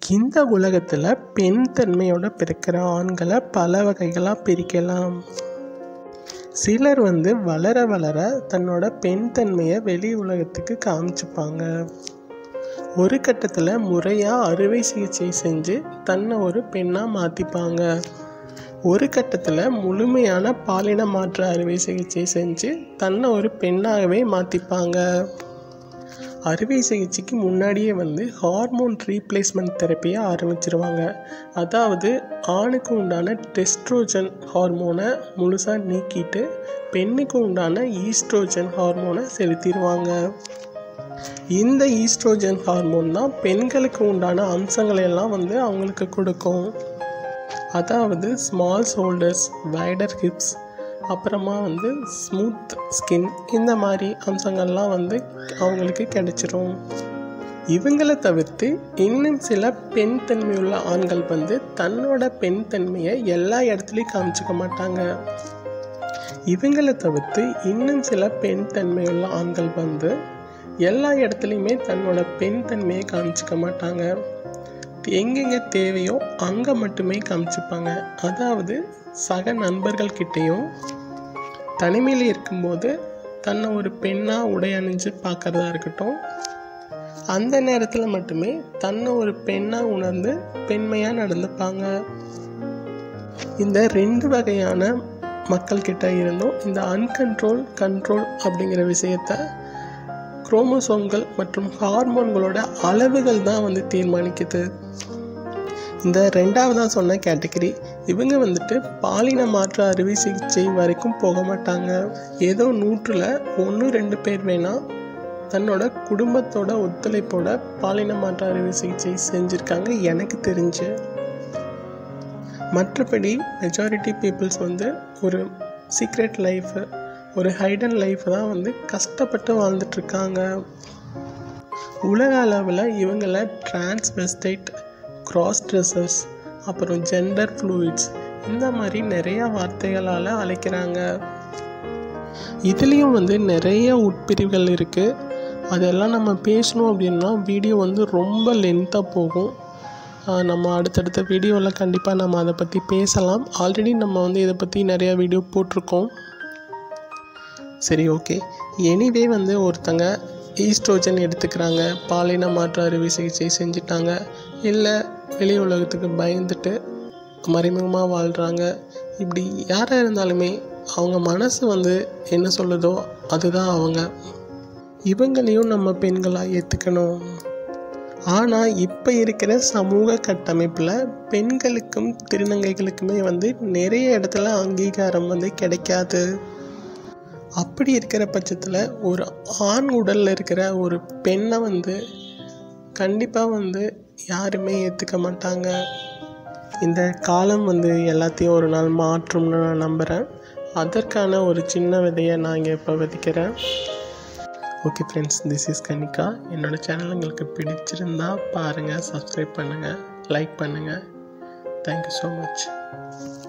இந்த உலகத்தில் பெண் தன்மையோட பிறக்கிற ஆண்களை பல வகைகளாக பிரிக்கலாம் சிலர் வந்து வளர வளர தன்னோட பெண் தன்மையை வெளி உலகத்துக்கு காமிச்சுப்பாங்க ஒரு கட்டத்தில் முறையாக அறுவை சிகிச்சை செஞ்சு தன்னை ஒரு பெண்ணாக மாற்றிப்பாங்க ஒரு கட்டத்தில் முழுமையான பாலின மாற்று அறுவை சிகிச்சை செஞ்சு தன்னை ஒரு பெண்ணாகவே மாற்றிப்பாங்க அறுவை சிகிச்சைக்கு முன்னாடியே வந்து ஹார்மோன் ரீப்ளேஸ்மெண்ட் தெரப்பியை ஆரம்பிச்சிருவாங்க அதாவது ஆணுக்கு உண்டான டெஸ்ட்ரோஜன் ஹார்மோனை முழுசாக நீக்கிட்டு பெண்ணுக்கு உண்டான ஈஸ்ட்ரோஜன் ஹார்மோனை செலுத்திடுவாங்க இந்த ஈஸ்ட்ரோஜன் ஹார்மோன் தான் பெண்களுக்கு உண்டான அம்சங்களை எல்லாம் வந்து அவங்களுக்கு கொடுக்கும் அதாவது ஸ்மால் ஷோல்டர்ஸ் வைடர் ஹிப்ஸ் அப்புறமா வந்து ஸ்மூத் ஸ்கின் இந்த மாதிரி அம்சங்கள்லாம் வந்து அவங்களுக்கு கிடைச்சிரும் இவங்களை தவிர்த்து இன்னும் சில பெண் தன்மையுள்ள ஆண்கள் வந்து தன்னோட பெண் தன்மையை எல்லா இடத்துலையும் காமிச்சிக்க மாட்டாங்க இவங்களை தவிர்த்து இன்னும் சில பெண் தன்மையுள்ள ஆண்கள் வந்து எல்லா இடத்துலையுமே தன்னோட பெண் தன்மையை காமிச்சிக்க மாட்டாங்க எங்கெங்கே தேவையோ அங்கே மட்டுமே காமிச்சுப்பாங்க அதாவது சக நண்பர்கள்கிட்டேயும் தனிமையில் இருக்கும்போது தன்னை ஒரு பெண்ணாக உடை அணிஞ்சு பார்க்குறதா இருக்கட்டும் அந்த நேரத்தில் மட்டுமே தன்னை ஒரு பெண்ணாக உணர்ந்து பெண்மையாக நடந்துப்பாங்க இந்த ரெண்டு வகையான மக்கள்கிட்ட இருந்தும் இந்த அன்கண்ட்ரோல் கண்ட்ரோல் அப்படிங்கிற விஷயத்த குரோமோசோம்கள் மற்றும் ஹார்மோன்களோட அளவுகள் தான் வந்து தீர்மானிக்குது இந்த ரெண்டாவதாக சொன்ன கேட்டகரி இவங்க வந்துட்டு பாலின மாற்று அறுவை சிகிச்சை வரைக்கும் போக மாட்டாங்க ஏதோ நூற்றில் ஒன்று ரெண்டு பேர் வேணால் தன்னோட குடும்பத்தோட ஒத்துழைப்போட பாலின மாற்று அறுவை சிகிச்சை செஞ்சுருக்காங்க எனக்கு தெரிஞ்சு மற்றபடி மெஜாரிட்டி பீப்புள்ஸ் வந்து ஒரு சீக்ரெட் லைஃபு ஒரு ஹைடன் லைஃப் தான் வந்து கஷ்டப்பட்டு வாழ்ந்துட்டுருக்காங்க உலக அளவில் இவங்களை டிரான்ஸ்வெஸ்டைட் கிராஸ் ட்ரெஸ்ஸர்ஸ் அப்புறம் ஜெண்டர் ஃப்ளூயிட்ஸ் இந்த மாதிரி நிறையா வார்த்தைகளால் அழைக்கிறாங்க இதுலேயும் வந்து நிறைய உட்பிரிவுகள் இருக்குது அதெல்லாம் நம்ம பேசணும் அப்படின்னா வீடியோ வந்து ரொம்ப லென்த்தாக போகும் நம்ம அடுத்தடுத்த வீடியோவில் கண்டிப்பாக நம்ம அதை பற்றி பேசலாம் ஆல்ரெடி நம்ம வந்து இதை பற்றி நிறையா வீடியோ போட்டிருக்கோம் சரி ஓகே எனிவே வந்து ஒருத்தங்க ஈஸ்ட்ரோஜன் எடுத்துக்கிறாங்க பாலின மாற்று அறுவை சிகிச்சை செஞ்சிட்டாங்க இல்லை வெளி உலகத்துக்கு பயந்துட்டு மறைமுகமாக வாழ்கிறாங்க இப்படி யாராக இருந்தாலுமே அவங்க மனசு வந்து என்ன சொல்லுதோ அதுதான் அவங்க இவங்களையும் நம்ம பெண்களாக ஏற்றுக்கணும் ஆனால் இப்போ இருக்கிற சமூக கட்டமைப்பில் பெண்களுக்கும் திருநங்கைகளுக்குமே வந்து நிறைய இடத்துல அங்கீகாரம் வந்து கிடைக்காது அப்படி இருக்கிற பட்சத்தில் ஒரு ஆண் உடலில் இருக்கிற ஒரு பெண்ணை வந்து கண்டிப்பாக வந்து யாருமே ஏற்றுக்க மாட்டாங்க இந்த காலம் வந்து எல்லாத்தையும் ஒரு நாள் மாற்றும்னு நான் நம்புகிறேன் அதற்கான ஒரு சின்ன விதையை நான் இங்கே இப்போ விதைக்கிறேன் okay friends this is Kanika என்னோடய சேனல் உங்களுக்கு பிடிச்சிருந்தா பாருங்கள் சப்ஸ்கிரைப் பண்ணுங்கள் லைக் பண்ணுங்கள் தேங்க்யூ ஸோ மச்